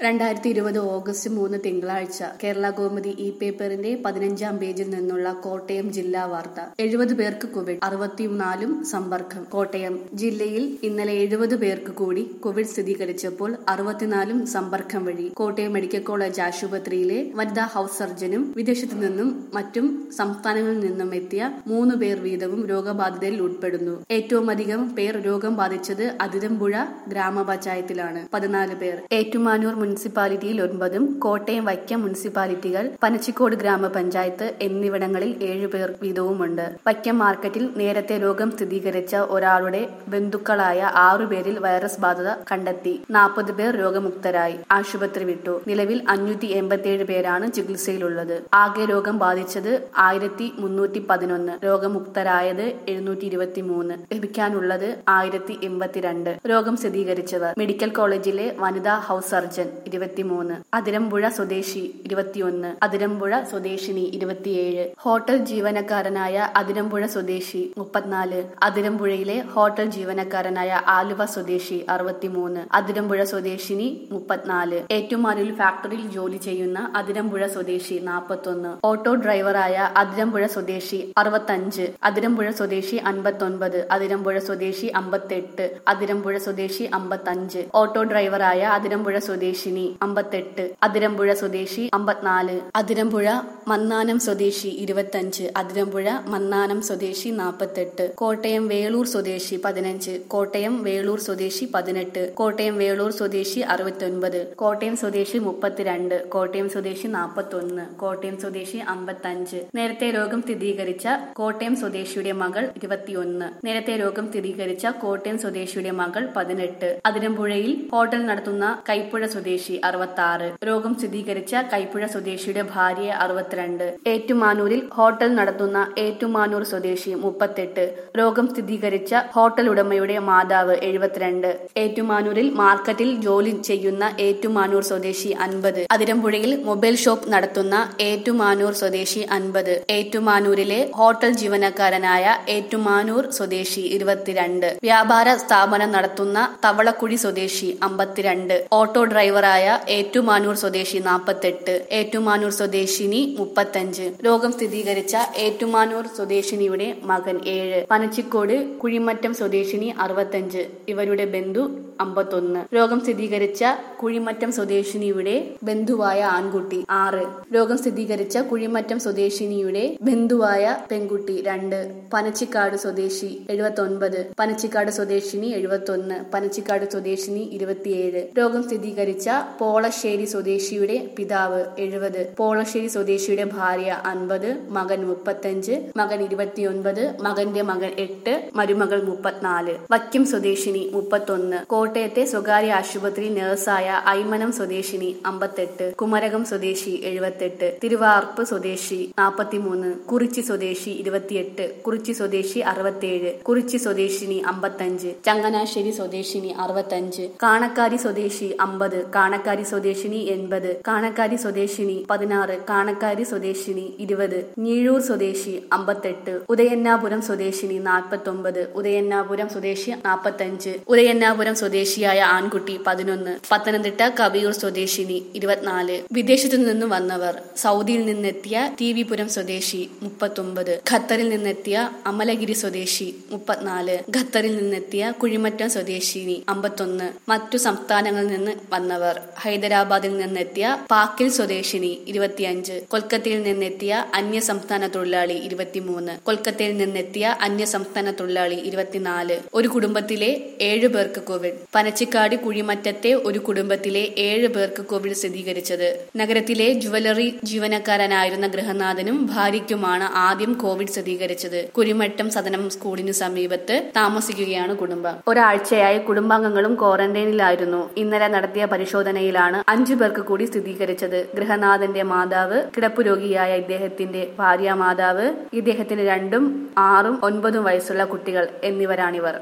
രണ്ടായിരത്തി ഇരുപത് ഓഗസ്റ്റ് മൂന്ന് തിങ്കളാഴ്ച കേരള കോമതി ഇ പേപ്പറിന്റെ പതിനഞ്ചാം പേജിൽ നിന്നുള്ള കോട്ടയം ജില്ലാ വാർത്ത എഴുപത് പേർക്ക് കോവിഡ് അറുപത്തിനാലും സമ്പർക്കം കോട്ടയം ജില്ലയിൽ ഇന്നലെ എഴുപത് പേർക്ക് കൂടി കോവിഡ് സ്ഥിരീകരിച്ചപ്പോൾ അറുപത്തിനാലും സമ്പർക്കം വഴി കോട്ടയം മെഡിക്കൽ കോളേജ് ആശുപത്രിയിലെ വനിതാ ഹൌസ് സർജനും വിദേശത്തു നിന്നും മറ്റും സംസ്ഥാനങ്ങളിൽ നിന്നും എത്തിയ മൂന്ന് പേർ വീതവും രോഗബാധിതരിൽ ഉൾപ്പെടുന്നു ഏറ്റവും അധികം പേർ രോഗം ബാധിച്ചത് അതിരമ്പുഴ ഗ്രാമപഞ്ചായത്തിലാണ് പതിനാല് പേർ ഏറ്റുമാനൂർ മുനിസിപ്പാലിറ്റിയിൽ ഒൻപതും കോട്ടയം വൈക്കം മുനിസിപ്പാലിറ്റികൾ പനച്ചിക്കോട് ഗ്രാമപഞ്ചായത്ത് എന്നിവിടങ്ങളിൽ ഏഴുപേർ വീതവുമുണ്ട് വൈക്കം മാർക്കറ്റിൽ നേരത്തെ രോഗം സ്ഥിരീകരിച്ച ഒരാളുടെ ബന്ധുക്കളായ ആറുപേരിൽ വൈറസ് ബാധ കണ്ടെത്തി നാൽപ്പത് പേർ രോഗമുക്തരായി ആശുപത്രി വിട്ടു നിലവിൽ അഞ്ഞൂറ്റി എൺപത്തിയേഴ് പേരാണ് ചികിത്സയിലുള്ളത് ആകെ രോഗം ബാധിച്ചത് ആയിരത്തി മുന്നൂറ്റി പതിനൊന്ന് രോഗമുക്തരായത് എഴുന്നൂറ്റി ഇരുപത്തി മൂന്ന് ലഭിക്കാനുള്ളത് ആയിരത്തി എൺപത്തിരണ്ട് രോഗം സ്ഥിരീകരിച്ചവർ മെഡിക്കൽ കോളേജിലെ വനിതാ ഹൌസ് സർജൻ ഇരുപത്തിമൂന്ന് അതിരമ്പുഴ സ്വദേശി ഇരുപത്തിയൊന്ന് അതിരമ്പുഴ സ്വദേശിനി ഇരുപത്തിയേഴ് ഹോട്ടൽ ജീവനക്കാരനായ അതിരമ്പുഴ സ്വദേശി മുപ്പത്തിനാല് അതിരമ്പുഴയിലെ ഹോട്ടൽ ജീവനക്കാരനായ ആലുവ സ്വദേശി അറുപത്തിമൂന്ന് അതിരമ്പുഴ സ്വദേശിനി മുപ്പത്തിനാല് ഏറ്റുമാനൂരിൽ ഫാക്ടറിയിൽ ജോലി ചെയ്യുന്ന അതിരമ്പുഴ സ്വദേശി നാൽപ്പത്തൊന്ന് ഓട്ടോ ഡ്രൈവറായ അതിരമ്പുഴ സ്വദേശി അറുപത്തഞ്ച് അതിരമ്പുഴ സ്വദേശി അൻപത്തൊൻപത് അതിരമ്പുഴ സ്വദേശി അമ്പത്തെട്ട് അതിരമ്പുഴ സ്വദേശി അമ്പത്തഞ്ച് ഓട്ടോ ഡ്രൈവറായ അതിരമ്പുഴ സ്വദേശിനി അമ്പത്തെട്ട് അതിരമ്പുഴ സ്വദേശി അമ്പത്തിനാല് അതിരമ്പുഴ മന്നാനം സ്വദേശി ഇരുപത്തഞ്ച് അതിരമ്പുഴ മന്നാനം സ്വദേശി നാൽപ്പത്തെട്ട് കോട്ടയം വേളൂർ സ്വദേശി പതിനഞ്ച് കോട്ടയം വേളൂർ സ്വദേശി പതിനെട്ട് കോട്ടയം വേളൂർ സ്വദേശി അറുപത്തൊൻപത് കോട്ടയം സ്വദേശി മുപ്പത്തിരണ്ട് കോട്ടയം സ്വദേശി നാൽപ്പത്തൊന്ന് കോട്ടയം സ്വദേശി അമ്പത്തഞ്ച് നേരത്തെ രോഗം സ്ഥിരീകരിച്ച കോട്ടയം സ്വദേശിയുടെ മകൾ ഇരുപത്തിയൊന്ന് നേരത്തെ രോഗം സ്ഥിരീകരിച്ച കോട്ടയം സ്വദേശിയുടെ മകൾ പതിനെട്ട് അതിരമ്പുഴയിൽ ഹോട്ടൽ നടത്തുന്ന കൈപ്പുഴ സ്വദേശി അറുപത്തി ആറ് രോഗം സ്ഥിരീകരിച്ച കൈപ്പുഴ സ്വദേശിയുടെ ഭാര്യ അറുപത്തിരണ്ട് ഏറ്റുമാനൂരിൽ ഹോട്ടൽ നടത്തുന്ന ഏറ്റുമാനൂർ സ്വദേശി മുപ്പത്തെട്ട് രോഗം സ്ഥിരീകരിച്ച ഹോട്ടൽ ഉടമയുടെ മാതാവ് എഴുപത്തിരണ്ട് ഏറ്റുമാനൂരിൽ മാർക്കറ്റിൽ ജോലി ചെയ്യുന്ന ഏറ്റുമാനൂർ സ്വദേശി അൻപത് അതിരമ്പുഴയിൽ മൊബൈൽ ഷോപ്പ് നടത്തുന്ന ഏറ്റുമാനൂർ സ്വദേശി അൻപത് ഏറ്റുമാനൂരിലെ ഹോട്ടൽ ജീവനക്കാരനായ ഏറ്റുമാനൂർ സ്വദേശി ഇരുപത്തിരണ്ട് വ്യാപാര സ്ഥാപനം നടത്തുന്ന തവളക്കുഴി സ്വദേശി അമ്പത്തിരണ്ട് ഓട്ടോ ഡ്രൈവറായ ഏറ്റുമാനൂർ സ്വദേശി നാൽപ്പത്തെട്ട് ഏറ്റുമാനൂർ സ്വദേശിനി മുപ്പത്തഞ്ച് രോഗം സ്ഥിരീകരിച്ച ഏറ്റുമാനൂർ സ്വദേശിനിയുടെ മകൻ ഏഴ് പനച്ചിക്കോട് കുഴിമറ്റം സ്വദേശിനി അറുപത്തഞ്ച് ഇവരുടെ ബന്ധു അമ്പത്തൊന്ന് രോഗം സ്ഥിരീകരിച്ച കുഴിമറ്റം സ്വദേശിനിയുടെ ബന്ധുവായ ആൺകുട്ടി ആറ് രോഗം സ്ഥിരീകരിച്ച കുഴിമറ്റം സ്വദേശിനിയുടെ ബന്ധുവായ പെൺകുട്ടി രണ്ട് പനച്ചിക്കാട് സ്വദേശി എഴുപത്തൊൻപത് പനച്ചിക്കാട് സ്വദേശിനി എഴുപത്തൊന്ന് പനച്ചിക്കാട് സ്വദേശിനി ഇരുപത്തിയേഴ് രോഗം സ്ഥിരീകരിച്ച പോളശ്ശേരി സ്വദേശിയുടെ പിതാവ് എഴുപത് പോളശ്ശേരി സ്വദേശിയുടെ ഭാര്യ അൻപത് മകൻ മുപ്പത്തഞ്ച് മകൻ ഇരുപത്തിയൊൻപത് മകന്റെ മകൻ എട്ട് മരുമകൾ മുപ്പത്തിനാല് വക്കം സ്വദേശിനി മുപ്പത്തൊന്ന് കോട്ടയത്തെ സ്വകാര്യ ആശുപത്രി നഴ്സായ ഐമനം സ്വദേശിനി അമ്പത്തെട്ട് കുമരകം സ്വദേശി എഴുപത്തെട്ട് തിരുവാർപ്പ് സ്വദേശി നാൽപ്പത്തിമൂന്ന് കുറിച്ചി സ്വദേശി ഇരുപത്തിയെട്ട് കുറിച്ചി സ്വദേശി അറുപത്തിയേഴ് കുറിച്ചി സ്വദേശിനി അമ്പത്തഞ്ച് ചങ്ങനാശ്ശേരി സ്വദേശിനി അറുപത്തഞ്ച് കാണക്കാരി സ്വദേശി അമ്പത് കാണക്കാരി സ്വദേശിനി എൺപത് കാണക്കാരി സ്വദേശിനി പതിനാറ് കാണക്കാരി സ്വദേശിനി ഇരുപത് ഞീഴൂർ സ്വദേശി അമ്പത്തെട്ട് ഉദയന്നാപുരം സ്വദേശിനി നാൽപ്പത്തൊമ്പത് ഉദയന്നാപുരം സ്വദേശി നാൽപ്പത്തഞ്ച് ഉദയന്നാപുരം സ്വദേശിയായ ആൺകുട്ടി പതിനൊന്ന് പത്തനംതിട്ട കവിയൂർ സ്വദേശിനി ഇരുപത്തിനാല് വിദേശത്തു നിന്ന് വന്നവർ സൗദിയിൽ നിന്നെത്തിയ ടി വിപുരം സ്വദേശി മുപ്പത്തൊമ്പത് ഖത്തറിൽ നിന്നെത്തിയ അമലഗിരി സ്വദേശി മുപ്പത്തിനാല് ഖത്തറിൽ നിന്നെത്തിയ കുഴിമറ്റം സ്വദേശിനി അമ്പത്തൊന്ന് മറ്റു സംസ്ഥാനങ്ങളിൽ നിന്ന് വന്നവർ ഹൈദരാബാദിൽ നിന്നെത്തിയ പാക്കിൽ സ്വദേശിനി ഇരുപത്തിയഞ്ച് കൊൽക്കത്തയിൽ നിന്നെത്തിയ അന്യ സംസ്ഥാന തൊഴിലാളി ഇരുപത്തിമൂന്ന് കൊൽക്കത്തയിൽ നിന്നെത്തിയ അന്യ സംസ്ഥാന തൊഴിലാളി ഇരുപത്തിനാല് ഒരു കുടുംബത്തിലെ ഏഴു പേർക്ക് കോവിഡ് പനച്ചിക്കാട് കുഴിമറ്റത്തെ ഒരു കുടുംബത്തിലെ ഏഴ് പേർക്ക് കോവിഡ് സ്ഥിരീകരിച്ചത് നഗരത്തിലെ ജുവലറി ജീവനക്കാരനായിരുന്ന ഗൃഹനാഥനും ഭാര്യയ്ക്കുമാണ് ആദ്യം കോവിഡ് സ്ഥിരീകരിച്ചത് കുഴിമറ്റം സദനം സ്കൂളിന് സമീപത്ത് താമസിക്കുകയാണ് കുടുംബം ഒരാഴ്ചയായി കുടുംബാംഗങ്ങളും ക്വാറന്റൈനിലായിരുന്നു ഇന്നലെ നടത്തിയ പരിശോധനയിലാണ് അഞ്ചു പേർക്ക് കൂടി സ്ഥിരീകരിച്ചത് ഗൃഹനാഥന്റെ മാതാവ് കിടപ്പ് രോഗിയായ ഇദ്ദേഹത്തിന്റെ ഭാര്യ മാതാവ് ഇദ്ദേഹത്തിന് രണ്ടും ആറും ഒൻപതും വയസ്സുള്ള കുട്ടികൾ എന്നിവരാണിവർ